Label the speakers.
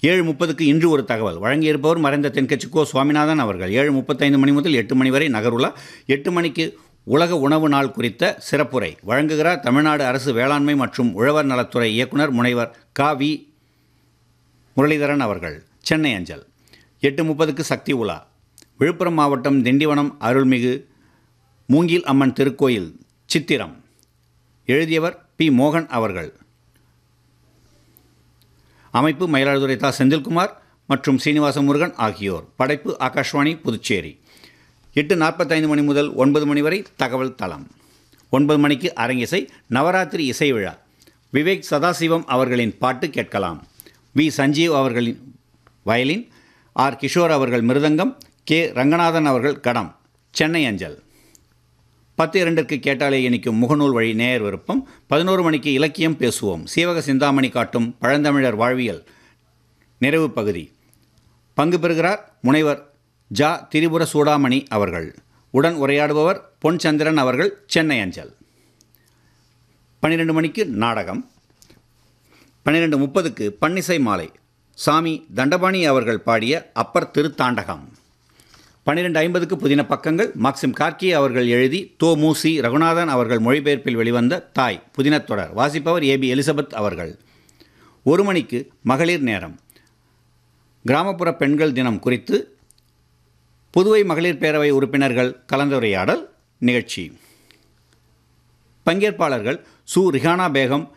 Speaker 1: ஏழு முப்பதுக்கு இன்று ஒரு தகவல் வழங்கியிருப்பவர் மறைந்த தென்கட்சி கோ சுவாமிநாதன் அவர்கள் ஏழு முப்பத்தைந்து மணி முதல் எட்டு மணி வரை நகருலா எட்டு மணிக்கு உலக உணவு நாள் குறித்த சிறப்புரை வழங்குகிறார் தமிழ்நாடு அரசு வேளாண்மை மற்றும் உழவர் நலத்துறை இயக்குனர் முனைவர் கா வி முரளிதரன் அவர்கள் சென்னை அஞ்சல் எட்டு முப்பதுக்கு சக்தி உலா விழுப்புரம் மாவட்டம் திண்டிவனம் அருள்மிகு மூங்கில் அம்மன் திருக்கோயில் சித்திரம் எழுதியவர் பி மோகன் அவர்கள் அமைப்பு மயிலாடுதுறை தா செந்தில்குமார் மற்றும் சீனிவாச முருகன் ஆகியோர் படைப்பு ஆகாஷ்வாணி புதுச்சேரி எட்டு நாற்பத்தைந்து மணி முதல் ஒன்பது மணி வரை தகவல் தளம் ஒன்பது மணிக்கு அரங்கிசை நவராத்திரி இசை விழா விவேக் சதாசிவம் அவர்களின் பாட்டு கேட்கலாம் வி சஞ்சீவ் அவர்களின் வயலின் ஆர் கிஷோர் அவர்கள் மிருதங்கம் கே ரங்கநாதன் அவர்கள் கடம் சென்னை அஞ்சல் பத்து இரண்டிற்கு கேட்டாலே இனிக்கும் முகநூல் வழி நேயர் விருப்பம் பதினோரு மணிக்கு இலக்கியம் பேசுவோம் சீவக சிந்தாமணி காட்டும் பழந்தமிழர் வாழ்வியல் நிறைவு பகுதி பங்கு பெறுகிறார் முனைவர் ஜா திரிபுர சூடாமணி அவர்கள் உடன் உரையாடுபவர் பொன் சந்திரன் அவர்கள் சென்னை அஞ்சல் பன்னிரெண்டு மணிக்கு நாடகம் பன்னிரெண்டு முப்பதுக்கு பன்னிசை மாலை சாமி தண்டபாணி அவர்கள் பாடிய அப்பர் திருத்தாண்டகம் பன்னிரெண்டு ஐம்பதுக்கு புதின பக்கங்கள் மாக்சிம் கார்கி அவர்கள் எழுதி தோ மூசி ரகுநாதன் அவர்கள் மொழிபெயர்ப்பில் வெளிவந்த தாய் புதினத் தொடர் வாசிப்பவர் ஏபி எலிசபெத் அவர்கள் ஒரு மணிக்கு மகளிர் நேரம் கிராமப்புற பெண்கள் தினம் குறித்து புதுவை மகளிர் பேரவை உறுப்பினர்கள் கலந்துரையாடல் நிகழ்ச்சி பங்கேற்பாளர்கள் சு ரிஹானா பேகம்